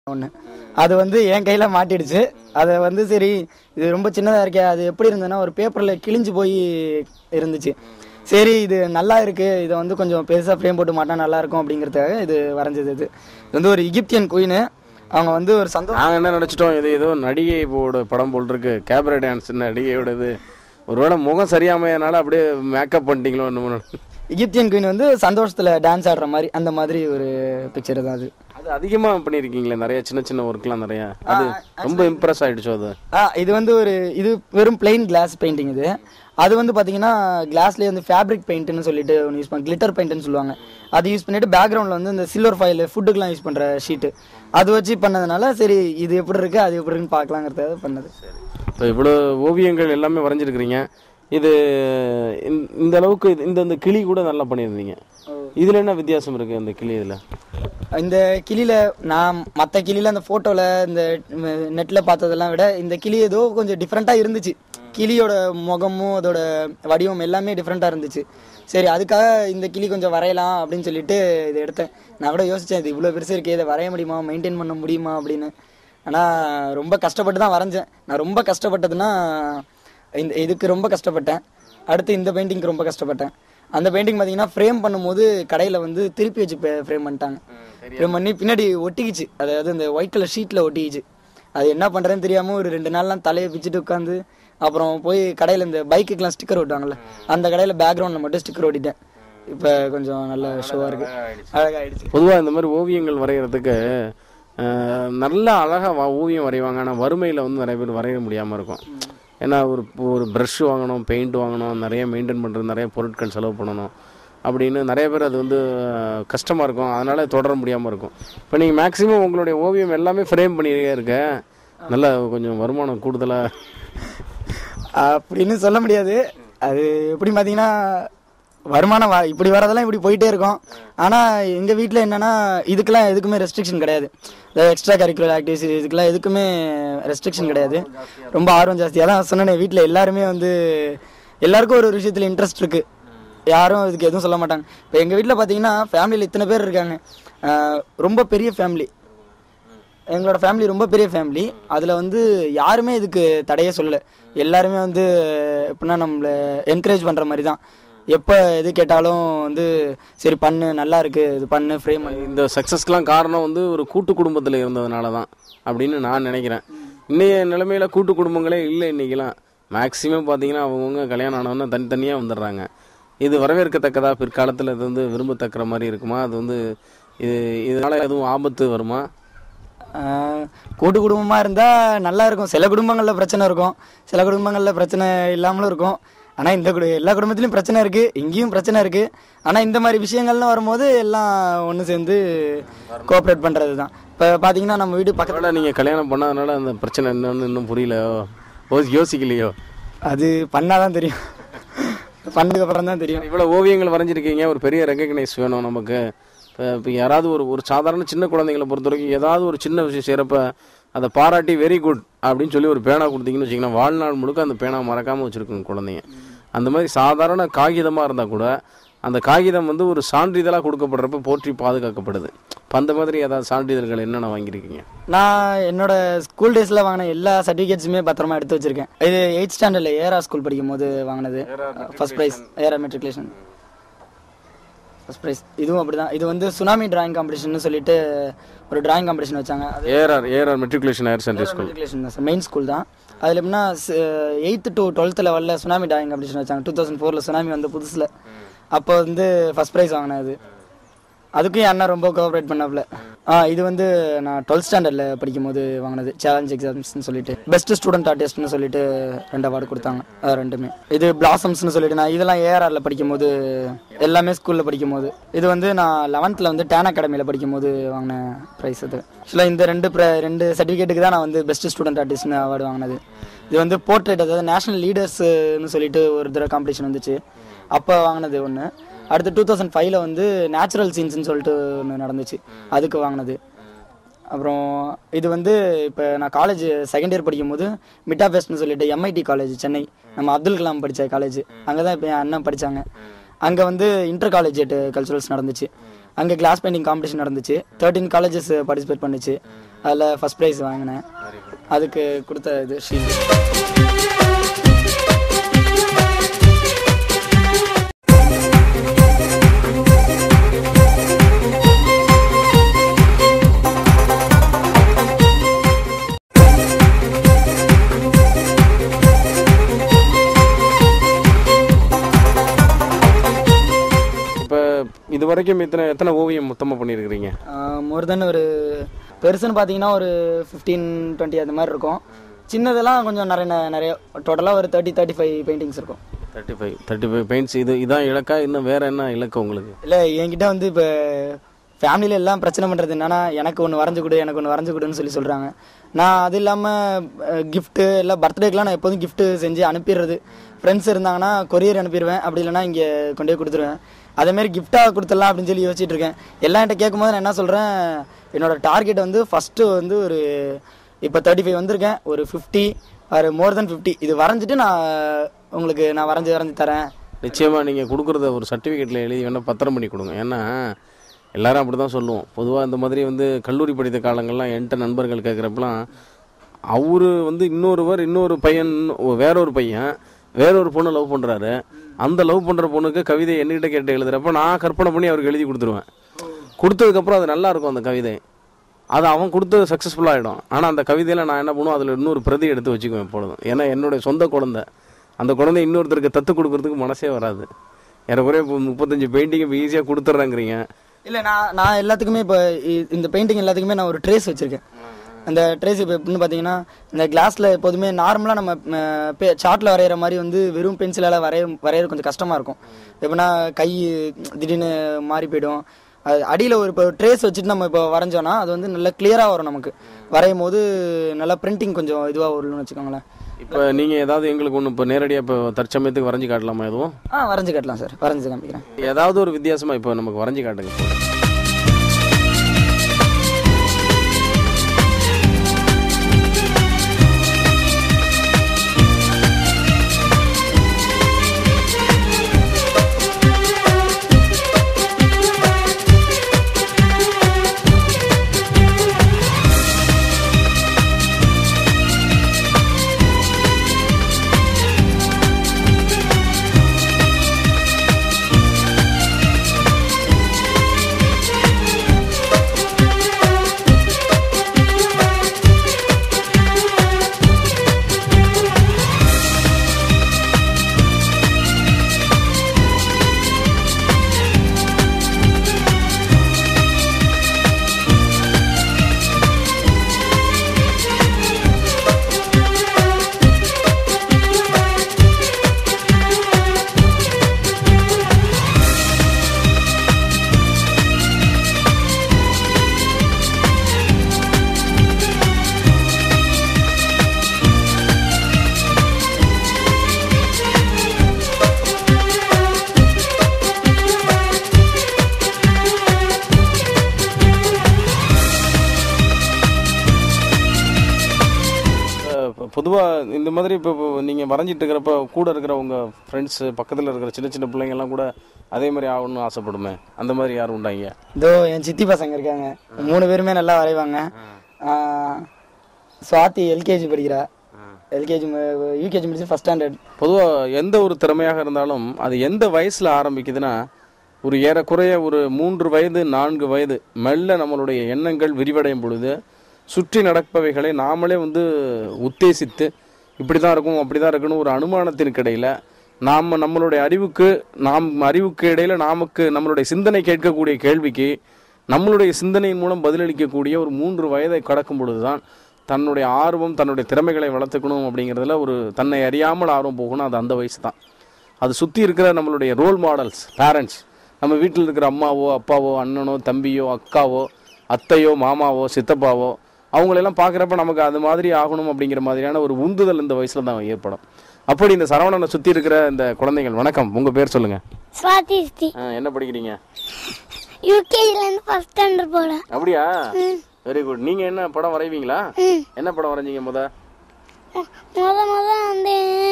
ஒன்று அது வந்து என் கையில் மாட்டிடுச்சு அதை வந்து சரி இது ரொம்ப சின்னதாக இருக்கே அது எப்படி இருந்ததுன்னா ஒரு பேப்பரில் கிழிஞ்சு போய் இருந்துச்சு சரி இது நல்லா இருக்கு இதை வந்து கொஞ்சம் பெருசாக ஃப்ரேம் போட்டு மாட்டா நல்லா இருக்கும் அப்படிங்கிறதுக்காக இது வரைஞ்சது இது இது வந்து ஒரு எகிப்தியன் குயின் அவங்க வந்து ஒரு சந்தோஷம் நாங்கள் என்ன நினச்சிட்டோம் இது ஏதோ நடிகை போட படம் போல் இருக்கு கேபரே டான்ஸ் நடிகையோடது ஒருவேளை முகம் சரியாமையனால அப்படியே மேக்கப் பண்ணிட்டீங்களோ என்னமோ எகிப்தியன் குயின் வந்து சந்தோஷத்தில் டான்ஸ் ஆடுற மாதிரி அந்த மாதிரி ஒரு பிக்சர் தான் அது அது அதிகமாக பண்ணியிருக்கீங்களே நிறைய சின்ன சின்ன ஒர்க்லாம் நிறைய அது ரொம்ப இம்ப்ரெஸ் ஆயிடுச்சோ அது ஆ இது வந்து ஒரு இது வெறும் பிளெயின் கிளாஸ் பெயிண்டிங் இது அது வந்து பார்த்தீங்கன்னா கிளாஸ்லேயே வந்து ஃபேப்ரிக் பெயிண்ட்னு சொல்லிட்டு ஒன்று யூஸ் பண்ண கிளிட்டர் பெயிண்ட்னு சொல்லுவாங்க அது யூஸ் பண்ணிட்டு பேக்ரவுண்டில் வந்து இந்த சில்வர் ஃபைல் ஃபுட்டுக்கெலாம் யூஸ் பண்ணுற ஷீட்டு அது வச்சு பண்ணதுனால சரி இது எப்படி இருக்குது அது எப்படி இருக்குன்னு பார்க்கலாங்கிறதுக்காக பண்ணது இப்போ இவ்வளோ ஓவியங்கள் எல்லாமே வரைஞ்சிருக்கிறீங்க இது இந்த- இந்த அளவுக்கு இது- இந்த இந்த கிளி கூட நல்லா பண்ணியிருந்தீங்க இதில் என்ன வித்தியாசம் இருக்குது இந்த கிளி இதில் இந்த கிளியில நான் மற்ற கிளியில அந்த ஃபோட்டோவில் இந்த நெட்டில் பார்த்ததெல்லாம் விட இந்த கிளி ஏதோ கொஞ்சம் டிஃப்ரெண்ட்டாக இருந்துச்சு கிளியோட முகமும் அதோட வடிவம் எல்லாமே டிஃப்ரெண்ட்டாக இருந்துச்சு சரி அதுக்காக இந்த கிளி கொஞ்சம் வரையலாம் அப்படின்னு சொல்லிட்டு இதை எடுத்தேன் நான் கூட யோசித்தேன் இது இவ்வளோ பெருசு இருக்கே இதை வரைய முடியுமா மெயின்டைன் பண்ண முடியுமா அப்படின்னு ஆனால் ரொம்ப கஷ்டப்பட்டு தான் வரைஞ்சேன் நான் ரொம்ப கஷ்டப்பட்டதுன்னா இந்த இதுக்கு ரொம்ப கஷ்டப்பட்டேன் அடுத்து இந்த பெயிண்டிங்க்கு ரொம்ப கஷ்டப்பட்டேன் அந்த பெயிண்டிங் பார்த்தீங்கன்னா ஃப்ரேம் பண்ணும்போது கடையில் வந்து திருப்பி வச்சு ஃப்ரேம் பண்ணிட்டாங்க ஃப்ரேம் பண்ணி பின்னாடி ஒட்டிக்கிச்சு அதாவது இந்த ஒயிட் கலர் ஷீட்டில் ஒட்டிக்கிச்சு அது என்ன பண்ணுறேன்னு தெரியாமல் ஒரு ரெண்டு நாள்லாம் தலையை பிச்சுட்டு உட்காந்து அப்புறம் போய் கடையில் இந்த பைக்குக்கெலாம் ஸ்டிக்கர் ஒட்டுவாங்கல்ல அந்த கடையில் பேக்ரவுண்டில் மட்டும் ஸ்டிக்கர் ஒட்டிட்டேன் இப்போ கொஞ்சம் நல்ல ஷோவாக இருக்குது அழகாயிடுச்சு பொதுவாக இந்த மாதிரி ஓவியங்கள் வரைகிறதுக்கு அஹ், நல்ல அழகாக ஓவியம் வரைவாங்க ஆனால் வறுமையில் வந்து நிறைய பேர் வரைய முடியாமல் இருக்கும் ஏன்னா ஒரு ஒரு ப்ரஷ் வாங்கணும் பெயிண்ட் வாங்கணும் நிறைய மெயின்டைன் பண்ணுறது நிறைய பொருட்கள் செலவு பண்ணணும் அப்படின்னு நிறைய பேர் அது வந்து கஷ்டமாக இருக்கும் அதனால தொடர முடியாமல் இருக்கும் இப்போ நீங்கள் மேக்ஸிமம் உங்களுடைய ஓவியம் எல்லாமே ஃப்ரேம் பண்ணியே இருக்க நல்ல கொஞ்சம் வருமானம் கூடுதலாக அப்படின்னு சொல்ல முடியாது அது எப்படி பார்த்தீங்கன்னா வருமானம் வ- இப்படி வரதெல்லாம் இப்படி போயிட்டே இருக்கும் ஆனால் எங்கள் வீட்டில் என்னன்னா இதுக்கெல்லாம் எதுக்குமே ரெஸ்ட்ரிக்ஷன் கிடையாது எக்ஸ்ட்ரா கரிக்குலர் ஆக்டிவிட்டிஸ் இதுக்கெல்லாம் எதுக்குமே ரெஸ்ட்ரிக்ஷன் கிடையாது ரொம்ப ஆர்வம் ஜாஸ்தி அதான் சொன்னேன் வீட்டில் எல்லாருமே வந்து எல்லாருக்கும் ஒரு ஒரு விஷயத்தில் இன்ட்ரெஸ்ட் இருக்குது யாரும் இதுக்கு எதுவும் சொல்ல மாட்டாங்க இப்போ எங்கள் வீட்டில் பார்த்தீங்கன்னா ஃபேமிலியில் இத்தனை பேர் இருக்காங்க ஆஹ் ரொம்ப பெரிய ஃபேமிலி எங்களோட ஃபேமிலி ரொம்ப பெரிய ஃபேமிலி அதில் வந்து யாருமே இதுக்கு தடையே சொல்லலை எல்லாருமே வந்து எப்படின்னா நம்மளை என்கரேஜ் பண்ணுற மாதிரி தான் எப்போ எது கேட்டாலும் வந்து சரி பண்ணு நல்லா இருக்கு இது பண்ணு ஃப்ரேம் பண்ணு இந்த சக்ஸஸ்க்கெலாம் காரணம் வந்து ஒரு கூட்டு குடும்பத்தில் இருந்ததுனால தான் அப்படின்னு நான் நினைக்கிறேன் இன்னைய நிலைமையில கூட்டு குடும்பங்களே இல்லை இன்னைக்கெல்லாம் மேக்ஸிமம் பார்த்தீங்கன்னா அவங்கவுங்க கல்யாணம் ஆனவொன்னே தனித்தனியாக வந்துடுறாங்க இது வரவேற்கத்தக்கதா பிற்காலத்தில் இது வந்து விரும்பத்தக்கிற மாதிரி இருக்குமா அது வந்து இது இதனால எதுவும் ஆபத்து வருமா ஆஹ் கூட்டு குடும்பமாக இருந்தால் நல்லா இருக்கும் சில குடும்பங்களில் பிரச்சனை இருக்கும் சில குடும்பங்களில் பிரச்சனை இல்லாமலும் இருக்கும் ஆனால் இந்த குடு எல்லா குடும்பத்துலையும் பிரச்சனை இருக்குது இங்கேயும் பிரச்சனை இருக்குது ஆனால் இந்த மாதிரி விஷயங்கள்லாம் வரும்போது எல்லாம் ஒன்று சேர்ந்து கோஆப்ரேட் பண்ணுறது தான் இப்போ பார்த்தீங்கன்னா நம்ம வீடு பக்கத்தில் அதனால் நீங்கள் கல்யாணம் பண்ணாதனால அந்த பிரச்சனை என்னன்னு இன்னும் புரியல யோசி- யோசிக்கலையோ அது பண்ணாதான் தெரியும் பண்ணதுக்கு அப்புறம் தான் தெரியும் இவ்வளோ ஓவியங்கள் வரைஞ்சிருக்கீங்க ஒரு பெரிய ரெகக்னைஸ் வேணும் நமக்கு இப்போ யாராவது ஒரு ஒரு சாதாரண சின்ன குழந்தைங்களை பொறுத்த வரைக்கும் ஏதாவது ஒரு சின்ன விஷயம் செய்கிறப்ப அதை பாராட்டி வெரி குட் அப்படின்னு சொல்லி ஒரு பேனா கொடுத்தீங்கன்னு வச்சிங்கன்னா வாழ்நாள் முழுக்க அந்த பேனா மறக்காமல் வச்சுருக்குங்க குழந்தைங்க அந்த மாதிரி சாதாரண காகிதமாக இருந்தால் கூட அந்த காகிதம் வந்து ஒரு சான்றிதழாக கொடுக்கப்படுறப்ப போற்றி பாதுகாக்கப்படுது இப்போ அந்த மாதிரி ஏதாவது சான்றிதழ்கள் என்னென்ன வாங்கியிருக்கீங்க நான் என்னோட ஸ்கூல் டேஸில் வாங்கின எல்லா சர்டிஃபிகேட்ஸுமே பத்திரமா எடுத்து வச்சிருக்கேன் இது எயிட் ஸ்டாண்டர்டில் ஏரா ஸ்கூல் படிக்கும் போது வாங்கினது ஃபர்ஸ்ட் ப்ரைஸ் ஏரா மெட்ரிகுலேஷன் ஃபர்ஸ்ட் ப்ரைஸ் இதுவும் அப்படிதான் இது வந்து சுனாமி டிராயிங் காம்படிஷன் சொல்லிட்டு ஒரு டிராயிங் காம்படிஷன் வச்சாங்க அது ARR ARR matriculation higher secondary school matriculation தான் சார் மெயின் ஸ்கூல் தான் அதில் எப்படின்னா எயித்து டு டுவெல்த் லெவலில் சுனாமி டிராயிங் காம்படிஷன் வச்சாங்க டூ தௌசண்ட் ஃபோரில் சுனாமி வந்த புதுசில் அப்போ வந்து ஃபர்ஸ்ட் ப்ரைஸ் வாங்கினேன் அது அதுக்கும் என் அண்ணா ரொம்ப கோஆப்ரேட் பண்ணாப்புல ஆ இது வந்து நான் டுவெல்த் ஸ்டாண்டர்டில் படிக்கும் போது வாங்கினது சேலஞ்ச் எக்ஸாம்ஸ்னு சொல்லிட்டு பெஸ்ட் ஸ்டூடெண்ட் ஆர்டிஸ்ட்னு சொல்லிட்டு ரெண்டு அவார்டு கொடுத்தாங்க அது ரெண்டுமே இது பிளாசம்ஸ்னு சொல்லிட்டு நான் இதெல்லாம் ஏஆர்ஆரில் படிக்கும் போது எல்லாமே ஸ்கூலில் படிக்கும் போது இது வந்து நான் லெவன்த்தில் வந்து டேன் அகாடமியில் படிக்கும் போது வாங்கின ப்ரைஸ் அது ஆக்சுவலாக இந்த ரெண்டு pri- ரெண்டு சர்டிஃபிகேட்டுக்கு தான் நான் வந்து பெஸ்ட் ஸ்டூடெண்ட் ஆர்டிஸ்ட்னு அவார்டு வாங்கினது இது வந்து போர்ட்ரேட் அதாவது நேஷனல் லீடர்ஸ்னு சொல்லிட்டு ஒரு தடவை காம்படிஷன் வந்துச்சு அப்போ வாங்கினது ஒன்று அடுத்து டூ தௌசண்ட் ஃபைவ்ல வந்து நேச்சுரல் சீன்ஸ்னு சொல்லிட்டு ஒன்று நடந்துச்சு அதுக்கு வாங்கினது அப்புறம் இது வந்து இப்போ நான் காலேஜ் செகண்ட் இயர் படிக்கும்போது மிட்டா ஃபெஸ்ட்னு சொல்லிட்டு எம்ஐடி காலேஜ் சென்னை நம்ம அப்துல் கலாம் படித்த காலேஜ் அங்கே தான் இப்போ என் அண்ணன் படித்தாங்க அங்கே வந்து இன்டர் காலேஜ் கல்ச்சுரல்ஸ் நடந்துச்சு அங்கே கிளாஸ் பெயிண்டிங் காம்படிஷன் நடந்துச்சு தேர்ட்டீன் காலேஜஸ் பார்ட்டிசிபேட் பண்ணுச்சு அதில் ஃபஸ்ட் ப்ரைஸ் வாங்கினேன் அதுக்கு கொடுத்த இது ஷீல்டு இப்போ இது வரைக்கும் எத்தனை எத்தனை ஓவியம் மொத்தமாக பண்ணியிருக்கிறீங்க மோர் தென் ஒரு பெருசுன்னு பார்த்தீங்கன்னா ஒரு ஃபிஃப்டீன் டுவெண்ட்டி அந்த மாதிரி இருக்கும் சின்னதெல்லாம் கொஞ்சம் நிறைய நிறைய டோட்டலாக ஒரு தேர்ட்டி தேர்ட்டி ஃபைவ் பெயிண்டிங்ஸ் இருக்கும் thirty five thirty five paints இது இதான் இலக்கா இன்னும் வேற என்ன இலக்கு உங்களுக்கு இல்லை என்கிட்ட வந்து இப்போ ஃபேமிலியில் எல்லாம் பிரச்சனை பண்ணுறது என்னன்னா எனக்கு ஒன்று வரைஞ்சு கொடு எனக்கு ஒன்று வரைஞ்சு கொடுன்னு சொல்லி சொல்கிறாங்க நான் அது இல்லாமல் கிஃப்ட்டு இல்லை பர்த்டேக்கெலாம் நான் எப்போதும் gift செஞ்சு அனுப்பிடுறது ஃப்ரெண்ட்ஸ் இருந்தாங்கன்னா கொரியர் அனுப்பிடுவேன் அப்படி இல்லைன்னா இங்கே கொண்டு போய் கொடுத்துருவேன் அதேமாரி கிஃப்டாக கொடுத்துடலாம் அப்படின்னு சொல்லி யோசிச்சுட்டு இருக்கேன் எல்லாம் என்கிட்ட கேட்கும்போது நான் என்ன சொல்கிறேன் என்னோட டார்கெட் வந்து ஃபஸ்ட்டு வந்து ஒரு இப்போ தேர்ட்டி ஃபைவ் வந்திருக்கேன் ஒரு ஃபிஃப்டி ஒரு மோர் தென் ஃபிஃப்டி இது வரைஞ்சிட்டு நான் உங்களுக்கு நான் வரைஞ்சி வரைஞ்சி தரேன் நிச்சயமாக நீங்கள் கொடுக்குறத ஒரு சர்டிஃபிகேட்டில் எழுதி வேணால் பத்திரம் பண்ணி கொடுங்க ஏன்னா எல்லாரும் அப்படி தான் சொல்லுவோம் பொதுவாக இந்த மாதிரி வந்து கல்லூரி படித்த காலங்கள்லாம் என்கிட்ட நண்பர்கள் கேட்குறப்பலாம் அவரு வந்து இன்னொருவர் இன்னொரு பையன் வேற ஒரு பையன் வேற ஒரு பொண்ணை லவ் பண்ணுறாரு அந்த லவ் பண்ணுற பொண்ணுக்கு கவிதை என்கிட்ட கேட்டு எழுதுறப்ப நான் கற்பனை பண்ணி அவருக்கு எழுதி கொடுத்துருவேன் கொடுத்ததுக்கப்புறம் அது நல்லா இருக்கும் அந்த கவிதை அது அவன் கொடுத்தது சக்ஸஸ்ஃபுல் ஆகிடும் ஆனால் அந்த கவிதையில் நான் என்ன பண்ணுவேன் அதில் இன்னொரு பிரதி எடுத்து வச்சுக்குவேன் எப்பொழுதும் ஏன்னா என்னுடைய சொந்த குழந்தை அந்த குழந்தை இன்னொருத்தருக்கு தத்து கொடுக்கறதுக்கு மனசே வராது ஏறக்குறைய இப்போ முப்பத்தஞ்சு பெயிண்டிங் இப்போ ஈஸியாக கொடுத்துட்றாங்கிறீங்க இல்லை நான் நான் எல்லாத்துக்குமே இப்போ இந்த பெயிண்டிங் எல்லாத்துக்குமே நான் ஒரு ட்ரேஸ் வச்சுருக்கேன் அந்த ட்ரேஸ் இப்போ எப்படின்னு பார்த்தீங்கன்னா இந்த கிளாஸில் எப்போதுமே நார்மலாக நம்ம சார்ட்டில் வரைகிற மாதிரி வந்து வெறும் பென்சிலால் வரைய வரைகிறது கொஞ்சம் கஷ்டமாக இருக்கும் எப்படின்னா கை திடீர்னு மாறி போயிடும் அது அடியில் ஒரு இப்போ ட்ரேஸ் வச்சுட்டு நம்ம இப்போ வரைஞ்சோன்னா அது வந்து நல்லா கிளியராக வரும் நமக்கு வரையும் போது நல்லா பிரிண்டிங் கொஞ்சம் இதுவாக வரும்னு வச்சுக்கோங்களேன் இப்போ நீங்கள் ஏதாவது எங்களுக்கு ஒன்று இப்போ நேரடியாக இப்போ தற்சமயத்துக்கு வரைஞ்சி காட்டலாமா எதுவும் ஆ வரைஞ்சி காட்டலாம் சார் வரைஞ்சி காமிக்கிறேன் ஏதாவது ஒரு வித்தியாசமாக இப்போ நமக்கு வரைஞ்சி காட்டுங்க பொதுவாக இந்த மாதிரி இப்போ நீங்கள் வரைஞ்சிட்டு இருக்கிறப்ப கூட இருக்கிற உங்கள் ஃப்ரெண்ட்ஸு பக்கத்தில் இருக்கிற சின்ன சின்ன பிள்ளைங்கள்லாம் கூட அதே மாதிரி ஆகணும்னு ஆசைப்படுமே அந்த மாதிரி யாரும் உண்டாங்க இதோ என் சித்தி பசங்க இருக்காங்க மூணு பேருமே நல்லா வரைவாங்க ஆ, சுவாதி எல்கேஜி படிக்கிறா எல்கேஜி யூகேஜி முடிச்சு ஃபஸ்ட் ஸ்டாண்டர்ட் பொதுவாக எந்த ஒரு திறமையாக இருந்தாலும் அது எந்த வயசில் ஆரம்பிக்குதுன்னா ஒரு ஏறக்குறைய ஒரு மூன்று வயது நான்கு வயது மெல்ல நம்மளுடைய எண்ணங்கள் விரிவடையும் பொழுது சுற்றி நடப்பவைகளை நாமளே வந்து உத்தேசித்து இப்படி தான் இருக்கும் அப்படி தான் இருக்குன்னு ஒரு அனுமானத்திற்கு இடையில நாம் நம்மளுடைய அறிவுக்கு நாம் அறிவுக்கு இடையில நமக்கு நம்மளுடைய சிந்தனை கேட்கக்கூடிய கேள்விக்கு நம்மளுடைய சிந்தனையின் மூலம் பதிலளிக்கக்கூடிய ஒரு மூன்று வயதை கடக்கும் பொழுதுதான் தன்னுடைய ஆர்வம் தன்னுடைய திறமைகளை வளர்த்துக்கணும் அப்படிங்கிறதுல ஒரு தன்னை அறியாமல் ஆர்வம் போகணும் அது அந்த வயசு தான் அது சுற்றி இருக்கிற நம்மளுடைய ரோல் மாடல்ஸ் பேரண்ட்ஸ் நம்ம வீட்டில் இருக்கிற அம்மாவோ அப்பாவோ அண்ணனோ தம்பியோ அக்காவோ அத்தையோ மாமாவோ சித்தப்பாவோ அவங்களெல்லாம் பார்க்குறப்ப நமக்கு அது மாதிரி ஆகணும் அப்படிங்கிற மாதிரியான ஒரு உந்துதல் இந்த வயசில் தான் ஏற்படும் அப்படி இந்த சரவணனை சுற்றி இருக்கிற இந்த குழந்தைகள் வணக்கம் உங்கள் பேர் சொல்லுங்கள் ஸ்வாதி ஸ்ரீ என்ன படிக்கிறீங்க யூகேஜிலேருந்து ஃபஸ்ட் ஸ்டாண்டர்ட் போகிறேன் அப்படியா வெரி குட் நீங்கள் என்ன படம் வரைவீங்களா என்ன படம் வரைஞ்சீங்க முத முத முத வந்து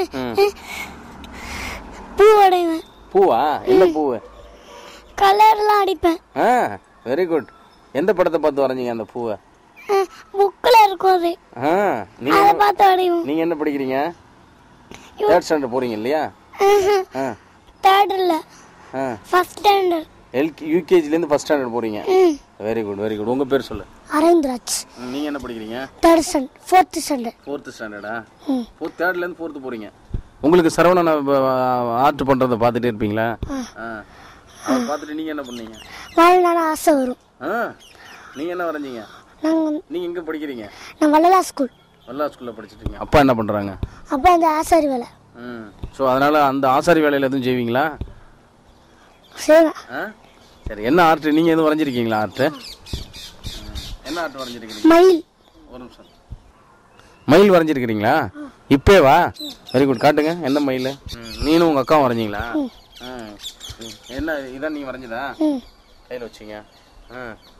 பூ அடைவேன் பூவா என்ன பூவு கலர்லாம் அடிப்பேன் ஆ வெரி குட் எந்த படத்தை பார்த்து வரைஞ்சீங்க அந்த பூவை புக்கில் இருக்கும் அது ஆ நீங்க அதை பார்த்து வரைவோம் நீங்க என்ன படிக்கிறீங்க தேர்ட் ஸ்டாண்டர்ட் போறீங்க இல்லையா ஆ தேர்ட் இல்லை ஆ ஃபர்ஸ்ட் ஸ்டாண்டர்ட் எல்கே யூகேஜிலேருந்து ஃபஸ்ட் ஸ்டாண்டர்ட் போறீங்க ம் வெரி குட் வெரி குட் உங்க பேர் சொல்லு அரவிந்த்ராஜ் ம், நீங்க என்ன படிக்கிறீங்க third standard fourth standard fourth ஸ்டாண்டர்டா ம் ஃபோர்த் தேர்ட்லேருந்து ஃபோர்த்து போறீங்க உங்களுக்கு சரவணன் ஆர்ட் பண்றதை பார்த்துட்டே இருப்பீங்களா ஆ அதை பார்த்துட்டு நீங்க என்ன பண்ணீங்க வாழ்நாள் ஆசை வரும் ஆ நீங்க என்ன வரைஞ்சீங்க நாங்கள் நீங்க எங்க படிக்கிறீங்க நான் வள்ளலா ஸ்கூல் வல்லா ஸ்கூல்ல படிச்சிட்டு இருக்கீங்க அப்பா என்ன பண்றாங்க அப்போ அந்த ஆசாரி வேலை ம் ஸோ அதனால அந்த ஆசாரி வேலையில எதுவும் செய்வீங்களா செய்வேன் ஆ சரி என்ன ஆர்ட் நீங்க எதுவும் வரைஞ்சிருக்கீங்களா ஆர்ட் என்ன ஆர்ட் வரைஞ்சிருக்கீங்க மயில் ஒரு நிமிஷம் மயில் வரைஞ்சிருக்கிறீங்களா இப்பே வா வெரி குட் காட்டுங்க என்ன மயில் நீனும் உங்க அக்காவும் வரைஞ்சிங்களா ஆ. ம். என்ன இதான் நீங்க வரைஞ்சதா ம் கையில் வச்சிங்க ஆ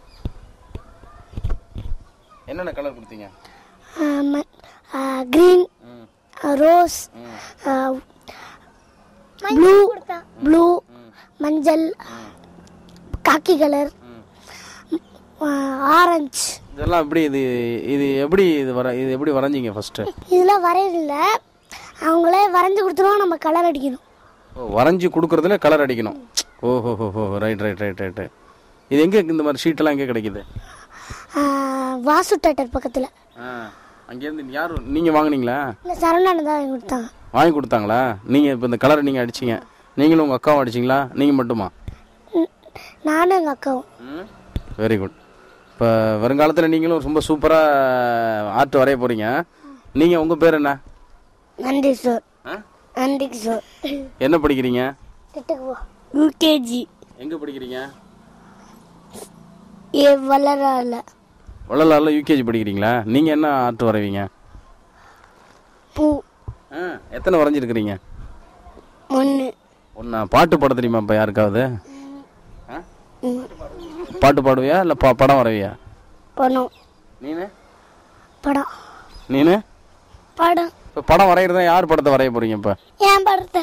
என்னென்ன கலர் கொடுத்தீங்க க்ரீன் ம் ரோஸ் ம் ப்ளூ ப்ளூ மஞ்சள் காக்கி கலர் ம் ஆரஞ்சு இதெல்லாம் எப்படி இது இது எப்படி இது வர இது எப்படி வரைஞ்சிங்க ஃபர்ஸ்ட் இதெல்லாம் வரையதில்ல அவங்களே வரைஞ்சி கொடுத்துருவோம் நம்ம கலர் அடிக்கணும் ஓ வரைஞ்சி கொடுக்கறதுல கலர் அடிக்கணும் ஓஹோ ஹோ ஹோ ரைட் ரைட் ரைட் ரைட்டு இது எங்கே இந்த மாதிரி ஷீட்டெல்லாம் எங்கே கிடைக்குது ஆ, வாசு தேட்டர் பக்கத்தில் ஆ அங்கேருந்து யார் நீங்கள் வாங்குனீங்களா இந்த சரவணன் தான் வாங்கி கொடுத்தாங்க வாங்கி கொடுத்தாங்களா நீங்கள் இப்போ இந்த கலரை நீங்கள் அடிச்சீங்க நீங்களும் உங்கள் அக்காவும் அடிச்சிங்களா நீங்கள் மட்டுமா ம், நானும் எங்கள் அக்காவும் வெரி குட் இப்போ வருங்காலத்தில் நீங்களும் ரொம்ப சூப்பராக ஆர்ட் வரைய போகிறீங்க நீங்கள் உங்கள் பேர் என்ன நன்றி சார் ஆ? நன்றி சார் என்ன படிக்கிறீங்க திட்டுக்கு போ யூகேஜி எங்கே படிக்கிறீங்க ஏ வளரால வள்ளலாரில் யூகேஜி படிக்கிறீங்களா நீங்கள் என்ன ஆர்ட் வரைவீங்க பூ ஆ எத்தனை வரைஞ்சிருக்கிறீங்க ஒன்று ஒன்றா பாட்டு பாட தெரியுமா இப்போ யாருக்காவது ஆ ம், பாட்டு பாடுவியா இல்லை பா படம் வரைவியா படம் நீனு படம் நீனு படம் இப்போ படம் வரைகிறதா யார் படத்தை வரைய போகிறீங்க இப்போ ஏன் படத்தை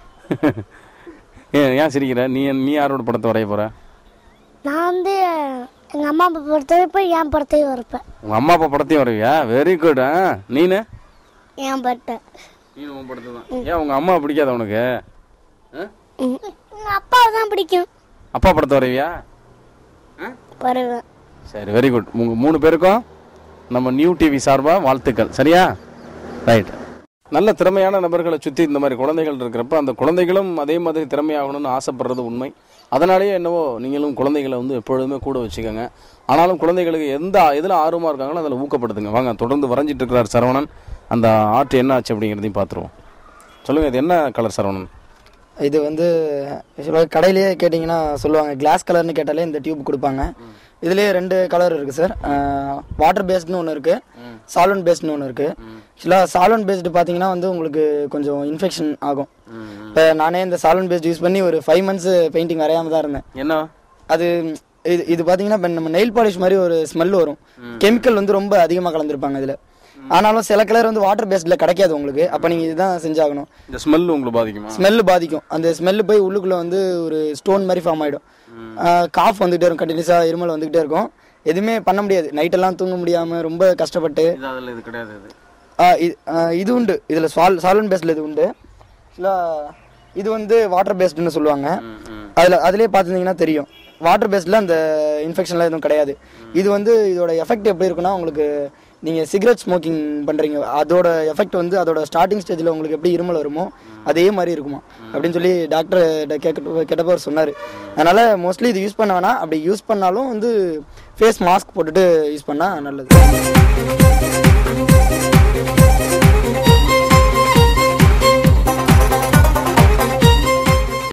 ஏன் ஏன் சிரிக்கிற நீ நீ யாரோட படத்தை வரைய போகிற நான் வந்து எங்கள் அம்மா அப்பா படத்தை போய் என் படத்தையும் வரப்பேன் உங்கள் அம்மா அப்பா படத்தையும் வரைவியா வெரி குட் ஆ நீனு என் படத்தை நீனு உன் படத்தை தான் ஏன் உங்கள் அம்மா பிடிக்காத உனக்கு ஆ? எங்கள் அப்பாவை தான் பிடிக்கும் அப்பா படத்தை வரைவியா ஆ வருவேன் சரி வெரி குட் உங்கள் மூணு பேருக்கும் நம்ம நியூ டிவி சார்பாக வாழ்த்துக்கள் சரியா ரைட் நல்ல திறமையான நபர்களை சுற்றி இந்த மாதிரி குழந்தைகள் இருக்கிறப்ப அந்த குழந்தைகளும் அதே மாதிரி திறமையாகணும்னு ஆசைப்படுறது உண்மை அதனாலேயே என்னவோ நீங்களும் குழந்தைகளை வந்து எப்பொழுதுமே கூட வச்சுக்கோங்க ஆனாலும் குழந்தைகளுக்கு எந்த இதில் ஆர்வமாக இருக்காங்களோ அதில் ஊக்கப்படுத்துங்க வாங்க தொடர்ந்து வரைஞ்சிட்டு இருக்கிறார் சரவணன் அந்த ஆர்ட் என்ன ஆச்சு அப்படிங்கிறதையும் பார்த்துருவோம் சொல்லுங்கள் இது என்ன கலர் சரவணன் இது வந்து ஆக்சுவலாக கடையிலேயே கேட்டிங்கன்னா சொல்லுவாங்க கிளாஸ் கலர்னு கேட்டாலே இந்த டியூப் கொடுப்பாங்க இதுலேயே ரெண்டு கலர் இருக்குது சார் வாட்டர் பேஸ்ட்னு ஒன்று இருக்குது சாலன் பேஸ்ட்னு ஒன்று இருக்குது ஆக்சுவலாக சாலன் பேஸ்டு பார்த்தீங்கன்னா வந்து உங்களுக்கு கொஞ்சம் இன்ஃபெக்ஷன் ஆகும் இப்போ நானே இந்த சாலன் பேஸ்ட் யூஸ் பண்ணி ஒரு ஃபைவ் மந்த்ஸ் பெயிண்டிங் வரையாம தான் இருந்தேன் என்ன அது இது இது பார்த்தீங்கன்னா இப்போ நம்ம நெயில் பாலிஷ் மாதிரி ஒரு ஸ்மெல் வரும் கெமிக்கல் வந்து ரொம்ப அதிகமாக கலந்துருப்பாங்க இதில் ஆனாலும் சில கலர் வந்து வாட்டர் பேஸ்டில் கிடைக்காது உங்களுக்கு அப்போ நீங்கள் இதுதான் செஞ்சாகணும் இந்த ஸ்மெல் உங்களுக்கு பாதிக்குமா ஸ்மெல்லு பாதிக்கும் அந்த ஸ்மெல்லு போய் உள்ளுக்குள்ளே வந்து ஒரு ஸ்டோன் மாதிரி ஃபார்ம் ஆகிடும் காஃப் வந்துகிட்டே இருக்கும் கண்டினியூஸாக இருமல் வந்துகிட்டே இருக்கும் எதுவுமே பண்ண முடியாது நைட்டெல்லாம் தூங்க முடியாமல் ரொம்ப கஷ்டப்பட்டு இது அதில் இது கிடையாது இது ஆ, இது ஆ, இது உண்டு இதில் சால் சாலன் பேஸ்டில் இது உண்டு ஆக்சுவலாக இது வந்து வாட்டர் பேஸ்டுன்னு சொல்லுவாங்க அதில் அதிலே பார்த்துருந்தீங்கன்னா தெரியும் வாட்டர் பேஸ்டில் அந்த இன்ஃபெக்ஷன்லாம் எதுவும் கிடையாது இது வந்து இதோட எஃபெக்ட் எப்படி இருக்குன்னா உங்களுக்கு நீங்கள் சிகரெட் ஸ்மோக்கிங் பண்ணுறீங்க அதோட எஃபெக்ட் வந்து அதோட ஸ்டார்டிங் ஸ்டேஜில் உங்களுக்கு எப்படி இருமல் வருமோ அதே மாதிரி இருக்குமா அப்படின்னு சொல்லி டாக்டர் கேட்க கேட்டப்போ அவர் சொன்னார் அதனால் மோஸ்ட்லி இது யூஸ் பண்ண வேணாம் அப்படி யூஸ் பண்ணாலும் வந்து ஃபேஸ் மாஸ்க் போட்டுட்டு யூஸ் பண்ணால் நல்லது